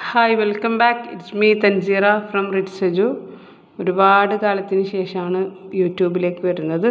hi welcome back it's me Thanseera from റിഡ് സജു ഒരുപാട് കാലത്തിന് ശേഷമാണ് യൂട്യൂബിലേക്ക് വരുന്നത്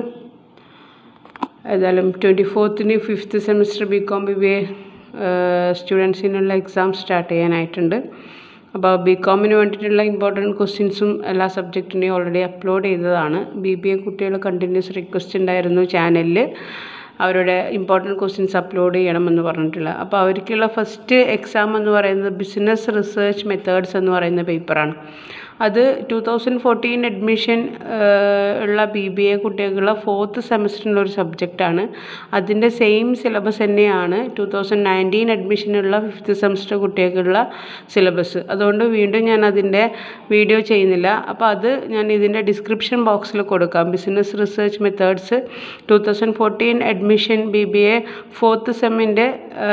ഏതായാലും ട്വൻറ്റി ഫോർത്തിന് fifth semester B com B B A സ്റ്റുഡൻസിനുള്ള എക്സാം സ്റ്റാർട്ട് ചെയ്യാനായിട്ടുണ്ട് അപ്പോൾ ബി കോമിന് വേണ്ടിയിട്ടുള്ള ഇമ്പോർട്ടൻറ്റ് ക്വസ്റ്റ്യൻസും എല്ലാ സബ്ജക്റ്റിൻ്റെയും ഓൾറെഡി അപ്ലോഡ് ചെയ്തതാണ് ബി ബി എ കുട്ടികൾ കണ്ടിന്യൂസ് റിക്വസ്റ്റ് ഉണ്ടായിരുന്നു ചാനലിൽ അവരുടെ ഇമ്പോർട്ടൻറ്റ് ക്വസ്റ്റ്യൻസ് അപ്ലോഡ് ചെയ്യണമെന്ന് പറഞ്ഞിട്ടുള്ള അപ്പോൾ അവർക്കുള്ള ഫസ്റ്റ് എക്സാം എന്ന് പറയുന്നത് ബിസിനസ് റിസർച്ച് മെത്തേഡ്സ് എന്ന് പറയുന്ന പേപ്പറാണ് അത് ടു തൗസൻഡ് ഫോർട്ടീൻ അഡ്മിഷൻ ഉള്ള ബി ബി എ കുട്ടികൾക്കുള്ള ഫോർത്ത് സെമസ്റ്ററിൻ്റെ ഒരു സബ്ജക്റ്റാണ് അതിൻ്റെ സെയിം സിലബസ് തന്നെയാണ് ടു തൗസൻഡ് നയൻറ്റീൻ അഡ്മിഷനുള്ള ഫിഫ്ത്ത് സെമസ്റ്റർ കുട്ടികൾക്കുള്ള സിലബസ് അതുകൊണ്ട് വീണ്ടും ഞാൻ അതിൻ്റെ വീഡിയോ ചെയ്യുന്നില്ല അപ്പോൾ അത് ഞാൻ ഇതിൻ്റെ ഡിസ്ക്രിപ്ഷൻ ബോക്സിൽ കൊടുക്കാം business research methods two thousand fourteen admission B B A fourth സെമ്മിൻ്റെ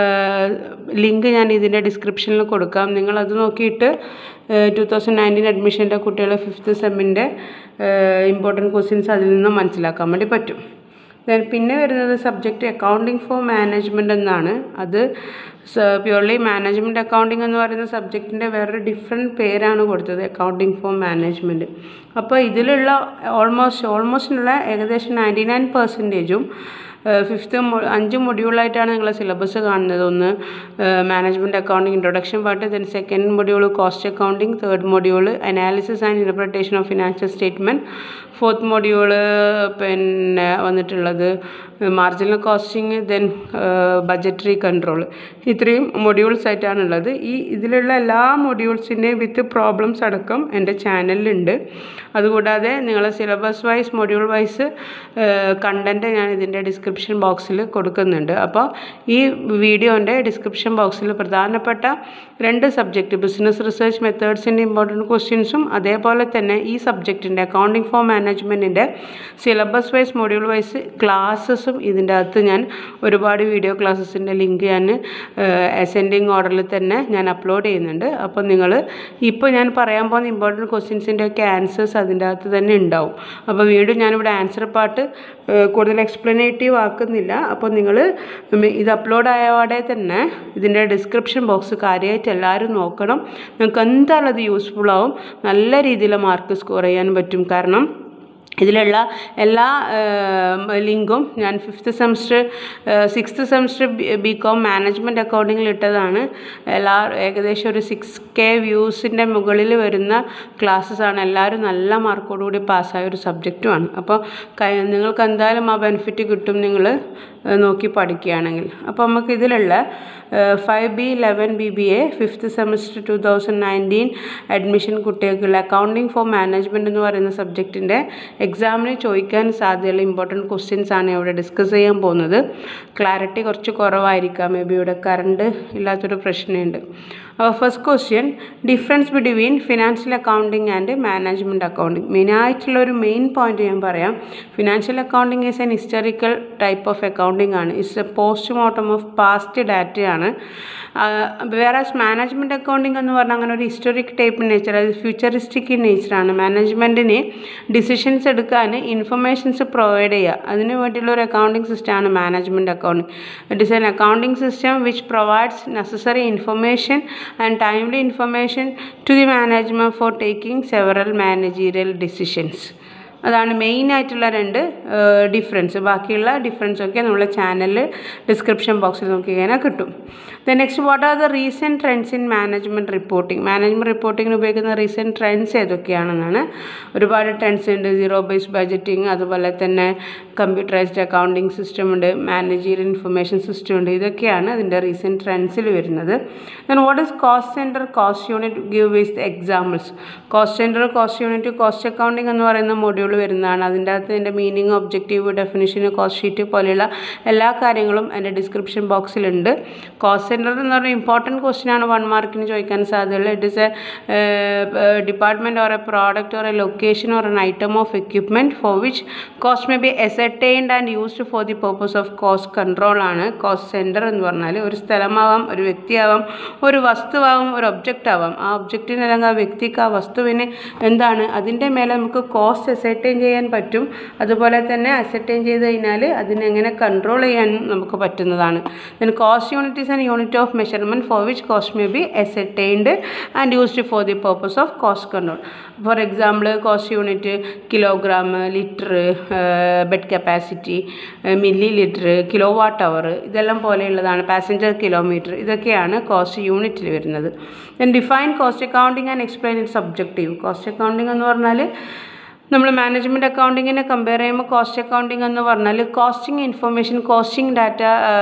ലിങ്ക് ഞാൻ ഇതിൻ്റെ ഡിസ്ക്രിപ്ഷനിൽ കൊടുക്കാം നിങ്ങളത് നോക്കിയിട്ട് ടു തൗസൻഡ് നയൻറ്റീൻ അഡ്മിഷൻ്റെ കുട്ടികളെ ഫിഫ്ത്ത് സെമ്മിൻ്റെ ഇമ്പോർട്ടൻറ്റ് ക്വസ്റ്റ്യൻസ് അതിൽ നിന്ന് മനസ്സിലാക്കാൻ വേണ്ടി പറ്റും ദെൻ പിന്നെ വരുന്നത് സബ്ജക്റ്റ് അക്കൗണ്ടിങ് ഫോർ മാനേജ്മെൻറ്റ് എന്നാണ് അത് പ്യുവർലി മാനേജ്മെൻറ്റ് അക്കൗണ്ടിങ് എന്ന് പറയുന്ന സബ്ജക്റ്റിൻ്റെ വേറൊരു ഡിഫറെൻറ്റ് പേരാണ് കൊടുത്തത് അക്കൗണ്ടിങ് ഫോർ മാനേജ്മെൻറ്റ് അപ്പോൾ ഇതിലുള്ള ഓൾമോസ്റ്റ് ഓൾമോസ്റ്റിനുള്ള ഏകദേശം നയൻറ്റി നയൻ പെർസെൻറ്റേജും ഫിഫ്ത്ത് അഞ്ച് മൊഡ്യൂളായിട്ടാണ് നിങ്ങളെ സിലബസ് കാണുന്നത് ഒന്ന് management accounting introduction part then second module cost accounting third module analysis and interpretation of financial statement fourth module പിന്നെ വന്നിട്ടുള്ളത് marginal costing then budgetary control ഇത്രയും മൊഡ്യൂൾസ് ആയിട്ടാണുള്ളത് ഈ ഇതിലുള്ള എല്ലാ മൊഡ്യൂൾസിൻ്റെയും വിത്ത് പ്രോബ്ലംസ് അടക്കം എൻ്റെ ചാനലിലുണ്ട് അതുകൂടാതെ നിങ്ങളെ syllabus wise module wise content ഞാൻ ഇതിൻ്റെ ഡിസ്ക്രിപ്ഷൻ ബോക്സിൽ കൊടുക്കുന്നുണ്ട് അപ്പോൾ ഈ വീഡിയോൻ്റെ ഡിസ്ക്രിപ്ഷൻ ബോക്സിൽ പ്രധാനപ്പെട്ട രണ്ട് സബ്ജക്റ്റ് ബിസിനസ് റിസർച്ച് മെത്തേഡ്സിൻ്റെ ഇമ്പോർട്ടൻറ്റ് ക്വസ്റ്റ്യൻസും അതേപോലെ തന്നെ ഈ സബ്ജക്റ്റിൻ്റെ അക്കൗണ്ടിങ് ഫോർ മാനേജ്മെൻറ്റിൻ്റെ സിലബസ് വൈസ് മൊഡ്യൂൾ വൈസ് ക്ലാസ്സസും ഇതിൻ്റെ അകത്ത് ഞാൻ ഒരുപാട് വീഡിയോ ക്ലാസ്സസിൻ്റെ ലിങ്ക് ഞാൻ അസെൻഡിങ് ഓർഡറിൽ തന്നെ ഞാൻ അപ്ലോഡ് ചെയ്യുന്നുണ്ട് അപ്പോൾ നിങ്ങൾ ഇപ്പോൾ ഞാൻ പറയാൻ പോകുന്ന ഇമ്പോർട്ടൻറ്റ് ക്വസ്റ്റ്യൻസിൻ്റെ ഒക്കെ ആൻസേഴ്സ് അതിൻ്റെ അകത്ത് തന്നെ ഉണ്ടാവും അപ്പോൾ വീണ്ടും ഞാനിവിടെ ആൻസർ പാർട്ട് കൂടുതൽ എക്സ്പ്ലനേറ്റീവ് ആക്കുന്നില്ല അപ്പോൾ നിങ്ങൾ ഇത് അപ്ലോഡ് ആയപാടെ തന്നെ ഇതിൻ്റെ ഡിസ്ക്രിപ്ഷൻ ബോക്സ് കാര്യമായിട്ട് എല്ലാവരും നോക്കണം നിങ്ങൾക്ക് എന്തായാലും അത് യൂസ്ഫുൾ ആവും നല്ല രീതിയിൽ മാർക്ക് സ്കോർ ചെയ്യാൻ പറ്റും കാരണം ഇതിലുള്ള എല്ലാ ലിങ്കും ഞാൻ fifth semester sixth semester B com management അക്കൗണ്ടിങ്ങിൽ ഇട്ടതാണ് എല്ലാ ഏകദേശം ഒരു സിക്സ് കെ വ്യൂസിൻ്റെ മുകളിൽ വരുന്ന ക്ലാസ്സസ് ആണ് എല്ലാവരും നല്ല മാർക്കോടുകൂടി പാസ്സായ ഒരു സബ്ജക്റ്റുമാണ് അപ്പോൾ നിങ്ങൾക്ക് എന്തായാലും ആ ബെനിഫിറ്റ് കിട്ടും നിങ്ങൾ നോക്കി പഠിക്കുകയാണെങ്കിൽ അപ്പോൾ നമുക്ക് ഇതിലുള്ള five B eleven B B A fifth semester two thousand nineteen admission കുട്ടികൾക്കുള്ള അക്കൗണ്ടിങ് ഫോർ മാനേജ്മെൻറ്റ് എന്ന് പറയുന്ന സബ്ജക്റ്റിൻ്റെ എക്സാമിന് ചോദിക്കാൻ സാധ്യതയുള്ള ഇമ്പോർട്ടൻറ്റ് ക്വസ്റ്റ്യൻസ് ആണ് ഇവിടെ ഡിസ്കസ് ചെയ്യാൻ പോകുന്നത് ക്ലാരിറ്റി കുറച്ച് കുറവായിരിക്കാം മേ ബി ഇവിടെ കറണ്ട് ഇല്ലാത്തൊരു പ്രശ്നമുണ്ട് അപ്പോൾ first question difference between financial accounting and management accounting മെയിനായിട്ടുള്ള ഒരു മെയിൻ പോയിന്റ് ഞാൻ പറയാം financial accounting is an historical type of accounting ആണ് it's a post mortem of past ഡാറ്റയാണ് വേറെ മാനേജ്മെൻറ്റ് അക്കൗണ്ടിങ് എന്ന് പറഞ്ഞാൽ അങ്ങനെ ഒരു ഹിസ്റ്റോറിക് ടൈപ്പ് നേച്ചർ അത് ഫ്യൂച്ചറിസ്റ്റിക് ഇൻ നേച്ചറാണ് മാനേജ്മെൻറ്റിന് ഡിസിഷൻസ് എടുക്കാൻ ഇൻഫർമേഷൻസ് പ്രൊവൈഡ് ചെയ്യുക അതിന് വേണ്ടിയുള്ള ഒരു അക്കൗണ്ടിങ് സിസ്റ്റമാണ് management accounting it is an accounting system which provides necessary information and timely information to the management for taking several managerial decisions അതാണ് മെയിൻ ആയിട്ടുള്ള രണ്ട് ഡിഫറൻസ് ബാക്കിയുള്ള ഡിഫറൻസ് ഒക്കെ നമ്മളെ ചാനലിൽ ഡിസ്ക്രിപ്ഷൻ ബോക്സിൽ നോക്കി കഴിഞ്ഞാൽ കിട്ടും the next what are the recent trends in management reporting management റിപ്പോർട്ടിങ്ങിന് ഉപയോഗിക്കുന്ന റീസെൻറ്റ് ട്രെൻഡ്സ് ഏതൊക്കെയാണെന്നാണ് ഒരുപാട് ട്രെൻഡ്സ് ഉണ്ട് സീറോ ബേസ് ബഡ്ജറ്റിംഗ് അതുപോലെ തന്നെ കമ്പ്യൂട്ടറൈസ്ഡ് അക്കൗണ്ടിങ് സിസ്റ്റം ഉണ്ട് മാനേജീരിയൽ ഇൻഫർമേഷൻ സിസ്റ്റം ഉണ്ട് ഇതൊക്കെയാണ് അതിൻ്റെ റീസെൻറ്റ് ട്രെൻഡ്സിൽ വരുന്നത് then what is cost centre cost unit give ways examples cost centre cost unit cost accounting എന്ന് പറയുന്ന മൊഡ്യൂൾ വരുന്നതാണ് അതിൻ്റെ അകത്ത് എൻ്റെ meaning objective definition cost sheet പോലെയുള്ള എല്ലാ കാര്യങ്ങളും എൻ്റെ ഡിസ്ക്രിപ്ഷൻ ബോക്സിലുണ്ട് കോസ്റ്റ് സെൻറ്റർ എന്ന് പറഞ്ഞാൽ ഇമ്പോർട്ടൻറ്റ് ക്വസ്റ്റ്യൻ ആണ് വൺ മാർക്കിന് ചോദിക്കാൻ സാധ്യതയുള്ളത് it is a department or a product or a location or an item of equipment for which cost may be ascertained and used for the purpose of cost control ആണ് cost centre എന്ന് പറഞ്ഞാൽ ഒരു സ്ഥലമാവാം ഒരു വ്യക്തിയാവാം ഒരു വസ്തുവാകും ഒരു object ആവാം ആ ഒബ്ജക്റ്റിന് അല്ലെങ്കിൽ ആ വ്യക്തിക്ക് ആ വസ്തുവിന് എന്താണ് അതിൻ്റെ മേലെ നമുക്ക് കോസ്റ്റ് എസൈറ്റ് അസെർട്ടൈൻ ചെയ്യാൻ പറ്റും അതുപോലെ തന്നെ അസെർട്ടൈൻ ചെയ്ത് കഴിഞ്ഞാൽ അതിനെങ്ങനെ കൺട്രോൾ ചെയ്യാനും നമുക്ക് പറ്റുന്നതാണ് then cost unit is an unit of measurement for which cost may be ascertained and used for the purpose of cost control for example cost unit kilogram litre bed capacity millilitre kilowatt hour ഇതെല്ലാം പോലെയുള്ളതാണ് passenger kilometre ഇതൊക്കെയാണ് cost യൂണിറ്റിൽ വരുന്നത് then define cost accounting and explain it subjective cost accounting എന്ന് പറഞ്ഞാൽ നമ്മൾ management അക്കൗണ്ടിങ്ങിനെ compare ചെയ്യുമ്പോൾ കോസ്റ്റ് അക്കൗണ്ടിങ് എന്ന് പറഞ്ഞാൽ കോസ്റ്റിംഗ് ഇൻഫർമേഷൻ കോസ്റ്റിംഗ് ഡാറ്റ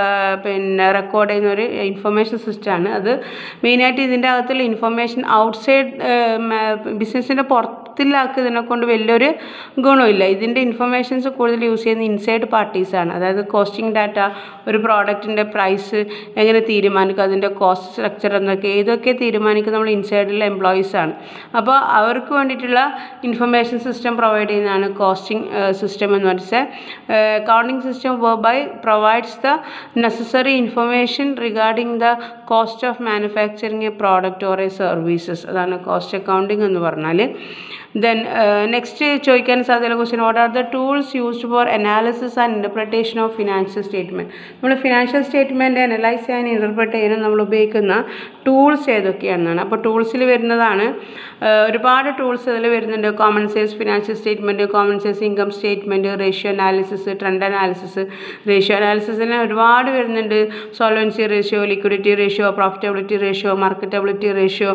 പിന്നെ റെക്കോർഡ് ചെയ്യുന്ന ഒരു ഇൻഫർമേഷൻ സിസ്റ്റമാണ് അത് മെയിനായിട്ട് ഇതിൻ്റെ അകത്തുള്ള ഇൻഫർമേഷൻ ഔട്ട്സൈഡ് ബിസിനസ്സിൻ്റെ പുറത്തിലാക്കി ഇതിനെ കൊണ്ട് വലിയൊരു ഗുണമില്ല ഇതിൻ്റെ ഇൻഫർമേഷൻസ് കൂടുതൽ യൂസ് ചെയ്യുന്ന ഇൻസൈഡ് പാർട്ടീസാണ് അതായത് കോസ്റ്റിംഗ് ഡാറ്റ ഒരു പ്രോഡക്റ്റിൻ്റെ പ്രൈസ് എങ്ങനെ തീരുമാനിക്കും അതിൻ്റെ കോസ്റ്റ് സ്ട്രക്ചർ എന്നൊക്കെ ഇതൊക്കെ തീരുമാനിക്കുന്ന നമ്മൾ ഇൻസൈഡിലുള്ള എംപ്ലോയീസ് ആണ് അപ്പോൾ അവർക്ക് വേണ്ടിയിട്ടുള്ള ഇൻഫർമേഷൻ സിസ്റ്റം പ്രൊവൈഡ് ചെയ്യുന്നതാണ് കോസ്റ്റിംഗ് സിസ്റ്റം എന്ന് വെച്ചാൽ accounting system by provides the necessary information regarding the cost of manufacturing a product or a services അതാണ് കോസ്റ്റ് അക്കൗണ്ടിംഗ് എന്ന് പറഞ്ഞാൽ ദെൻ നെക്സ്റ്റ് ചോദിക്കാൻ സാധ്യതയുള്ള question what are the tools used for analysis and interpretation of financial statement നമ്മൾ financial statement analyse ചെയ്യാൻ interpret ചെയ്യാനും നമ്മൾ ഉപയോഗിക്കുന്ന ടൂൾസ് ഏതൊക്കെയാണെന്നാണ് അപ്പോൾ ടൂൾസിൽ വരുന്നതാണ് ഒരുപാട് ടൂൾസ് അതിൽ വരുന്നുണ്ട് common sales financial statement common sales income statement ratio analysis trend analysis ratio അനാലിസിസിന് ഒരുപാട് വരുന്നുണ്ട് solvency ratio liquidity ratio profitability ratio marketability ratio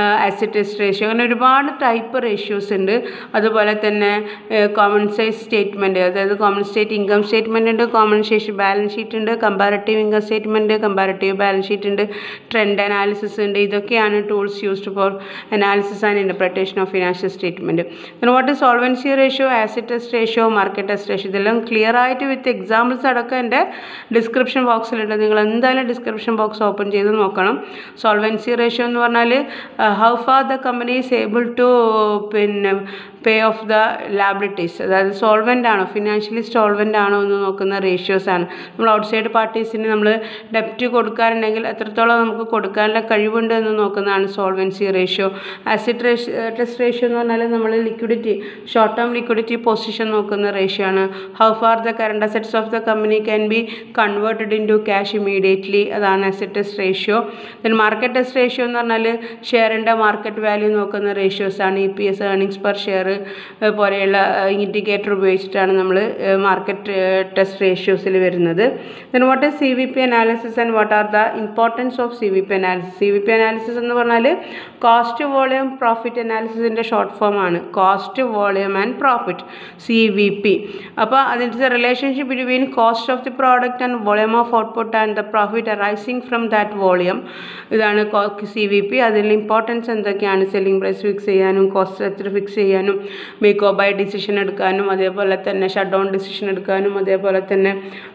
asset ratio അങ്ങനെ ഒരുപാട് ടൈപ്പ് റേഷ്യോസ് ഉണ്ട് അതുപോലെ തന്നെ കോമൺ സൈസ് സ്റ്റേറ്റ്മെൻറ്റ് അതായത് കോമൺ സ്റ്റേറ്റ് ഇൻകം സ്റ്റേറ്റ്മെൻറ്റ് ഉണ്ട് കോമൺ ഷേഷ് ബാലൻസ് ഷീറ്റ് ഉണ്ട് comparative income statement comparative balance sheet ഉണ്ട് ട്രെൻഡ് അനാലിസിസ് ഉണ്ട് ഇതൊക്കെയാണ് tools used for analysis and interpretation of financial statement പിന്നെ what is solvency ratio acid test ratio market test ratio ഇതെല്ലാം clear ആയിട്ട് with examples അടക്കം എൻ്റെ description ബോക്സിലുണ്ട് നിങ്ങൾ എന്തായാലും ഡിസ്ക്രിപ്ഷൻ ബോക്സ് ഓപ്പൺ ചെയ്ത് നോക്കണം സോൾവൻസി റേഷ്യോ എന്ന് പറഞ്ഞാൽ how far the company is able to പിന്നെ പേ ഓഫ് ദ ലാബിലിറ്റീസ് അതായത് സോൾവെൻ്റ് ആണോ ഫിനാൻഷ്യലി സോൾവെൻ്റ് ആണോ എന്ന് നോക്കുന്ന റേഷ്യോസ് ആണ് നമ്മൾ ഔട്ട്സൈഡ് പാർട്ടീസിന് നമ്മൾ ഡെപ്റ്റ് കൊടുക്കാറുണ്ടെങ്കിൽ എത്രത്തോളം നമുക്ക് കൊടുക്കാനുള്ള കഴിവുണ്ട് എന്ന് നോക്കുന്നതാണ് solvency ratio acid ratio test ratio എന്ന് പറഞ്ഞാൽ നമ്മൾ liquidity short term liquidity position നോക്കുന്ന റേഷ്യോ ആണ് how far the current assets of the company can be converted in to cash immediately അതാണ് asset test ratio then market test ratio എന്ന് പറഞ്ഞാൽ ഷെയറിൻ്റെ market value നോക്കുന്ന റേഷ്യോസ് ആണ് E P S earnings per share പോലെയുള്ള indicator ഉപയോഗിച്ചിട്ടാണ് നമ്മൾ market test റേഷ്യോസിൽ വരുന്നത് then what is C V P analysis and what are the importance of C V P analysis C V P analysis എന്ന് പറഞ്ഞാൽ cost volume profit അനാലിസിസിൻ്റെ short form ആണ് cost volume and profit C V P അപ്പോൾ അതിൻ്റെ relationship between cost of the product and volume of output and the profit arising from that volume ഇതാണ് C V P അതിൽ importance എന്തൊക്കെയാണ് selling price fix ചെയ്യാനും cost structure fix ചെയ്യാനും make or buy decision എടുക്കാനും അതേപോലെ തന്നെ shut down decision എടുക്കാനും അതേപോലെ തന്നെ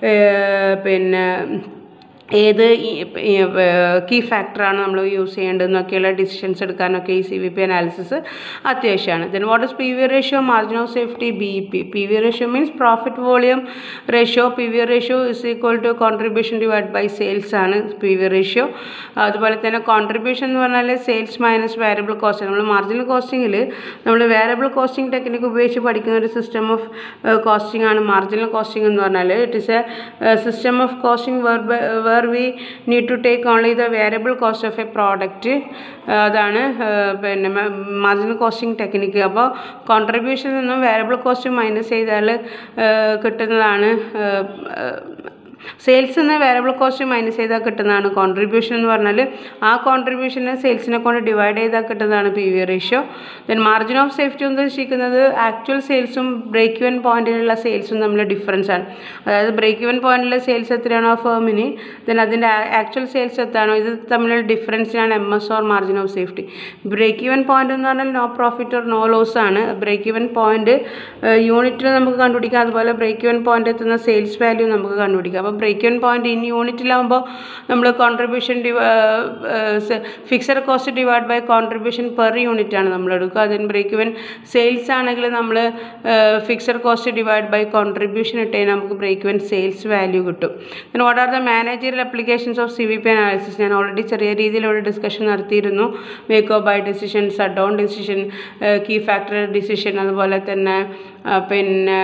പിന്നെ ഏത് കീ ഫാക്ടറാണ് നമ്മൾ യൂസ് ചെയ്യേണ്ടതെന്നൊക്കെയുള്ള ഡിസിഷൻസ് എടുക്കാനൊക്കെ ഈ സി വി പി അനാലിസിസ് അത്യാവശ്യമാണ് then what is P V ratio margin of safety B P P V ratio means profit volume ratio P V ratio is equal to contribution divide by sales ആണ് P V ratio അതുപോലെ തന്നെ contribution എന്ന് പറഞ്ഞാൽ sales minus variable cost നമ്മൾ marginal കോസ്റ്റിങ്ങിൽ നമ്മൾ variable costing technique ഉപയോഗിച്ച് പഠിക്കുന്ന ഒരു സിസ്റ്റം ഓഫ് കോസ്റ്റിംഗ് ആണ് മാർജിനൽ കോസ്റ്റിംഗ് എന്ന് പറഞ്ഞാൽ it is A system of costing where where we need to take only the variable cost of a product അതാണ് പിന്നെ മാർജിനൽ കോസ്റ്റിംഗ് ടെക്നിക്ക് അപ്പോൾ കോൺട്രിബ്യൂഷനിൽ നിന്നും വേരിയബിൾ കോസ്റ്റ് മൈനസ് ചെയ്താൽ കിട്ടുന്നതാണ് സെയിൽസ് നിന്ന് വേരിയബിൾ കോസ്റ്റ് മൈനസ് ചെയ്താൽ കിട്ടുന്നതാണ് കോൺട്രിബ്യൂഷൻ എന്ന് പറഞ്ഞാൽ ആ കോൺട്രിബ്യൂഷനെ സെയിൽസിനെ കൊണ്ട് ഡിവൈഡ് ചെയ്താൽ കിട്ടുന്നതാണ് P V ratio then margin of safety ഉദ്ദേശിക്കുന്നത് ആക്ച്വൽ സെയിൽസും ബ്രേക്ക് ഇവൻ പോയിന്റിലുള്ള സെയിൽസും തമ്മിൽ ഡിഫറൻസ് ആണ് അതായത് ബ്രേക്ക് ഇവൻ പോയിന്റിലെ സെയിൽസ് എത്രയാണോ ഫേമിന് ദെൻ അതിൻ്റെ ആക്ച്വൽ സെയിൽസ് എത്താണോ ഇത് തമ്മിലുള്ള ഡിഫറൻസിനാണ് M S or margin of safety break even point എന്ന് പറഞ്ഞാൽ no profit or no loss ആണ് ബ്രേക്ക് ഇവൻ പോയിന്റ് യൂണിറ്റിൽ നമുക്ക് കണ്ടുപിടിക്കാം അതുപോലെ ബ്രേക്ക് ഇവൻ പോയിന്റ് എത്തുന്ന സെയിൽസ് വാല്യൂ നമുക്ക് കണ്ടുപിടിക്കാം അപ്പോൾ ബ്രേക്ക് ഇവൻ പോയിന്റ് ഇൻ യൂണിറ്റിലാകുമ്പോൾ നമ്മൾ contribution fixed cost divide by contribution per unit ആണ് നമ്മൾ എടുക്കുക അതിന് ബ്രേക്ക് ഇവൻ സെയിൽസ് ആണെങ്കിൽ നമ്മൾ fixed cost divide by contribution ഇട്ട് കഴിഞ്ഞാൽ നമുക്ക് ബ്രേക്ക് ഇവൻ സെയിൽസ് വാല്യൂ കിട്ടും പിന്നെ what are the managerial applications of C V P analysis ഞാൻ ഓൾറെഡി ചെറിയ രീതിയിൽ ഒരു ഡിസ്കഷൻ നടത്തിയിരുന്നു make or buy decision shut down decision key factor decision അതുപോലെ തന്നെ പിന്നെ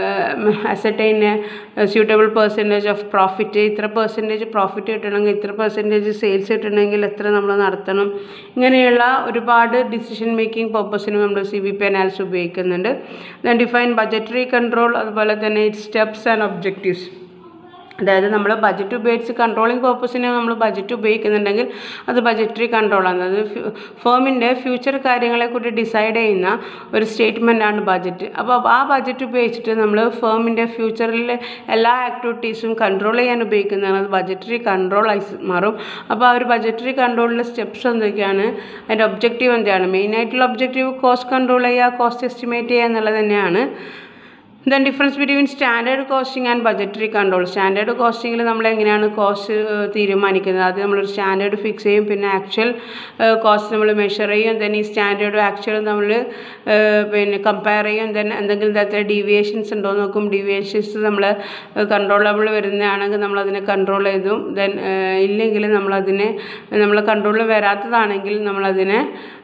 ascertain suitable percentage of profit ഇത്ര പെർസെൻറ്റേജ് പ്രോഫിറ്റ് കിട്ടണമെങ്കിൽ ഇത്ര പെർസെൻറ്റേജ് സെയിൽസ് കിട്ടണമെങ്കിൽ എത്ര നമ്മൾ നടത്തണം ഇങ്ങനെയുള്ള ഒരുപാട് ഡിസിഷൻ മേക്കിംഗ് പർപ്പസിന് നമ്മൾ സി വി പി അനാലിസിസ് ഉപയോഗിക്കുന്നുണ്ട് ദെൻ ഡിഫൈൻ ബജറ്ററി കൺട്രോൾ അതുപോലെ തന്നെ ഇറ്റ് സ്റ്റെപ്സ് ആൻഡ് ഒബ്ജക്റ്റീവ്സ് അതായത് നമ്മൾ ബജറ്റ് ഉപയോഗിച്ച് കൺട്രോളിങ് പർപ്പസിന് നമ്മൾ ബജറ്റ് ഉപയോഗിക്കുന്നുണ്ടെങ്കിൽ അത് ബജറ്ററി കൺട്രോളാണ് അത് ഫേമിൻ്റെ ഫ്യൂച്ചർ കാര്യങ്ങളെ കൂടി ഡിസൈഡ് ചെയ്യുന്ന ഒരു സ്റ്റേറ്റ്മെൻറ്റാണ് ബജറ്റ് അപ്പോൾ ആ ബജറ്റ് ഉപയോഗിച്ചിട്ട് നമ്മൾ ഫേമിൻ്റെ ഫ്യൂച്ചറിലെ എല്ലാ ആക്ടിവിറ്റീസും കൺട്രോൾ ചെയ്യാൻ ഉപയോഗിക്കുന്നതാണ് അത് ബജറ്ററി കൺട്രോൾ ആയി മാറും അപ്പോൾ ആ ഒരു ബജറ്ററി കൺട്രോളിലെ സ്റ്റെപ്സ് എന്തൊക്കെയാണ് അതിൻ്റെ ഒബ്ജക്റ്റീവ് എന്താണ് മെയിനായിട്ടുള്ള ഒബ്ജക്റ്റീവ് കോസ്റ്റ് കൺട്രോൾ ചെയ്യുക കോസ്റ്റ് എസ്റ്റിമേറ്റ് ചെയ്യുക എന്നുള്ളത് തന്നെയാണ് then difference between standard costing and budgetary control standard കോസ്റ്റിങ്ങിൽ നമ്മൾ എങ്ങനെയാണ് കോസ്റ്റ് തീരുമാനിക്കുന്നത് അത് നമ്മളൊരു സ്റ്റാൻഡേർഡ് ഫിക്സ് ചെയ്യും പിന്നെ ആക്ച്വൽ കോസ്റ്റ് നമ്മൾ മെഷർ ചെയ്യും ദെൻ ഈ സ്റ്റാൻഡേർഡും ആക്ച്വലും നമ്മൾ പിന്നെ കമ്പയർ ചെയ്യും ദെൻ എന്തെങ്കിലും തരത്തിലുള്ള ഡീവിയേഷൻസ് ഉണ്ടോ എന്ന് നോക്കും ഡീവിയേഷൻസ് നമ്മൾ കൺട്രോളബിൾ വരുന്നതാണെങ്കിൽ നമ്മളതിനെ കൺട്രോൾ ചെയ്തും ദെൻ ഇല്ലെങ്കിൽ നമ്മളതിനെ നമ്മൾ കൺട്രോളിൽ വരാത്തതാണെങ്കിൽ നമ്മളതിനെ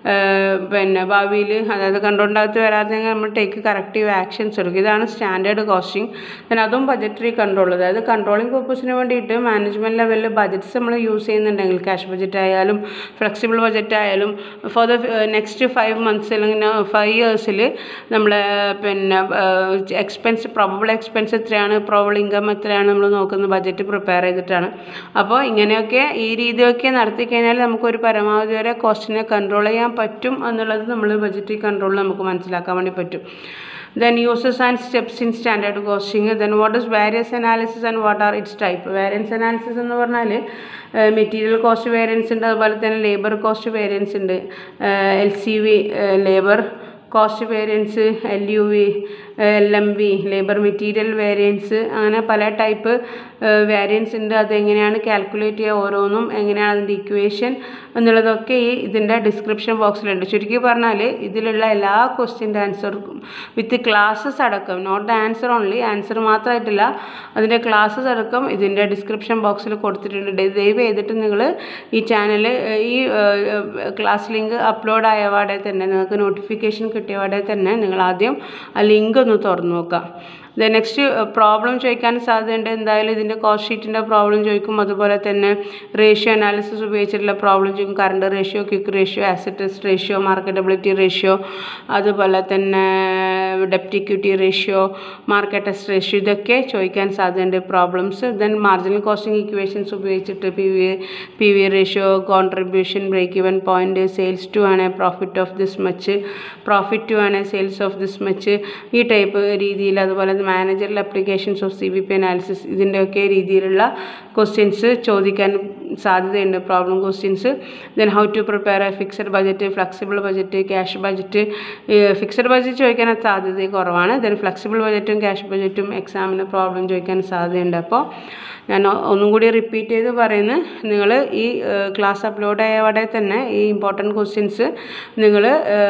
പിന്നെ ഭാവിയിൽ അതായത് കൺട്രോളിൻ്റെ അകത്ത് വരാതെങ്കിൽ നമ്മൾ ടേക്ക് കറക്റ്റീവ് ആക്ഷൻസ് എടുക്കും ഇതാണ് സ്റ്റാൻഡേർഡ് കോസ്റ്റിംഗ് പിന്നെ അതും ബജറ്ററി കൺട്രോൾ അതായത് കൺട്രോളിംഗ് പർപ്പസിന് വേണ്ടിയിട്ട് മാനേജ്മെൻറ്റ് ലെവലിൽ ബജറ്റ്സ് നമ്മൾ യൂസ് ചെയ്യുന്നുണ്ടെങ്കിൽ ക്യാഷ് ബജറ്റ് ആയാലും ഫ്ലെക്സിബിൾ ബജറ്റ് ആയാലും for the next five months അല്ലെങ്കിൽ ഫൈവ് ഇയേഴ്സിൽ നമ്മൾ പിന്നെ എക്സ്പെൻസ് പ്രോബബിൾ എക്സ്പെൻസ് എത്രയാണ് പ്രോബബിൾ ഇൻകം എത്രയാണ് നമ്മൾ നോക്കുന്നത് ബജറ്റ് പ്രിപ്പയർ ചെയ്തിട്ടാണ് അപ്പോൾ ഇങ്ങനെയൊക്കെ ഈ രീതിയൊക്കെ നടത്തി കഴിഞ്ഞാൽ നമുക്കൊരു പരമാവധി വരെ കോസ്റ്റിനെ കൺട്രോൾ ചെയ്യാൻ പറ്റും എന്നുള്ളത് നമ്മൾ ബജറ്ററി കൺട്രോൾ നമുക്ക് മനസ്സിലാക്കാൻ വേണ്ടി പറ്റും then uses and steps in standard costing then what is variance analysis and what are its type variance analysis എന്ന് പറഞ്ഞാൽ മെറ്റീരിയൽ കോസ്റ്റ് വേരിയൻസ് ഉണ്ട് അതുപോലെ തന്നെ ലേബർ കോസ്റ്റ് വേരിയൻസ് ഉണ്ട് L C V labour cost variance L U V L M V labour material variance അങ്ങനെ പല type variance ഉണ്ട് അതെങ്ങനെയാണ് കാൽക്കുലേറ്റ് ചെയ്യുക ഓരോന്നും എങ്ങനെയാണ് അതിൻ്റെ ഇക്വേഷൻ എന്നുള്ളതൊക്കെ ഈ ഇതിൻ്റെ ഡിസ്ക്രിപ്ഷൻ ബോക്സിലുണ്ട് ചുരുക്കി പറഞ്ഞാൽ ഇതിലുള്ള എല്ലാ ക്വസ്റ്റ്യൻ്റെ ആൻസർക്കും വിത്ത് ക്ലാസ്സസ് അടക്കം not the answer only answer മാത്രമായിട്ടില്ല അതിൻ്റെ ക്ലാസ്സസ് അടക്കം ഇതിൻ്റെ ഡിസ്ക്രിപ്ഷൻ ബോക്സിൽ കൊടുത്തിട്ടുണ്ട് ദയവ് ചെയ്തിട്ട് നിങ്ങൾ ഈ ചാനൽ ഈ ക്ലാസ് ലിങ്ക് അപ്ലോഡ് ആയ പാടെ തന്നെ നിങ്ങൾക്ക് നോട്ടിഫിക്കേഷൻ കിട്ടിയ പാടെ തന്നെ നിങ്ങൾ ആദ്യം ആ ലിങ്ക് ഒന്ന് തുറന്നു നോക്കാം ദെൻ നെക്സ്റ്റ് പ്രോബ്ലം ചോദിക്കാൻ സാധ്യതയുണ്ട് എന്തായാലും ഇതിൻ്റെ കോസ്റ്റ് ഷീറ്റിൻ്റെ പ്രോബ്ലം ചോദിക്കും അതുപോലെ തന്നെ റേഷ്യോ അനാലിസിസ് ഉപയോഗിച്ചിട്ടുള്ള പ്രോബ്ലം ചോദിക്കും current ratio quick ratio assets ratio marketability ratio അതുപോലെ തന്നെ ഡെപ്റ്റ് ഇക്വിറ്റി റേഷ്യോ മാർക്കറ്റസ് റേഷ്യോ ഇതൊക്കെ ചോദിക്കാൻ സാധ്യതയുണ്ട് problems then marginal costing equations ഉപയോഗിച്ചിട്ട് P V P V ratio contribution break even point sales to earn profit of this much profit to earn sales of this much ഈ type രീതിയിൽ അതുപോലെ managerial applications of C V P analysis ഇതിൻ്റെയൊക്കെ രീതിയിലുള്ള questions ചോദിക്കാൻ സാധ്യതയുണ്ട് problem questions then how to prepare a fixed budget flexible budget cash budget fixed budget ചോദിക്കാൻ സാധ്യത കുറവാണ് ദെൻ ഫ്ലെക്സിബിൾ ബജറ്റും ക്യാഷ് ബജറ്റും എക്സാമിന് പ്രോബ്ലം ചോദിക്കാൻ സാധ്യതയുണ്ട് അപ്പോൾ ഞാൻ ഒന്നും കൂടി റിപ്പീറ്റ് ചെയ്ത് പറയുന്നത് നിങ്ങൾ ഈ ക്ലാസ് അപ്ലോഡ് ആയവിടെ തന്നെ ഈ ഇമ്പോർട്ടൻറ്റ് ക്വസ്റ്റ്യൻസ് നിങ്ങൾ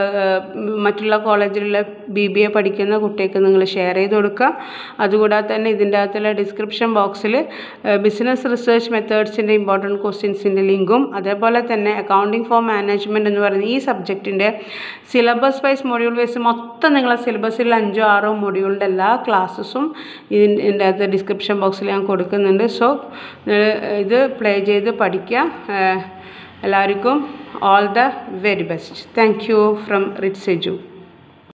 മറ്റുള്ള കോളേജിലുള്ള ബി ബി എ പഠിക്കുന്ന കുട്ടികൾക്ക് നിങ്ങൾ ഷെയർ ചെയ്ത് കൊടുക്കുക അതുകൂടാതെ തന്നെ ഇതിൻ്റെ അകത്തുള്ള ഡിസ്ക്രിപ്ഷൻ ബോക്സിൽ ബിസിനസ് റിസർച്ച് മെത്തേഡ്സിൻ്റെ ഇമ്പോർട്ടൻറ്റ് ക്വസ്റ്റ്യൻസിൻ്റെ ലിങ്കും അതേപോലെ തന്നെ അക്കൗണ്ടിങ് ഫോർ മാനേജ്മെൻറ്റ് എന്ന് പറയുന്ന ഈ സബ്ജക്റ്റിൻ്റെ സിലബസ് വൈസ് മൊഡ്യൂൾ വൈസ് മൊത്തം നിങ്ങളെ സിലബസിൽ അഞ്ചോ ആറോ മൊഡ്യൂളിൻ്റെ എല്ലാ ക്ലാസ്സസും ഇതിൻ്റെ അകത്ത് ഡിസ്ക്രിപ്ഷൻ ബോക്സിൽ ഞാൻ കൊടുക്കുന്നുണ്ട് സോ ഇത് പ്ലേ ചെയ്ത് പഠിക്കുക എല്ലാവർക്കും all the very best thank you from Ritz എജു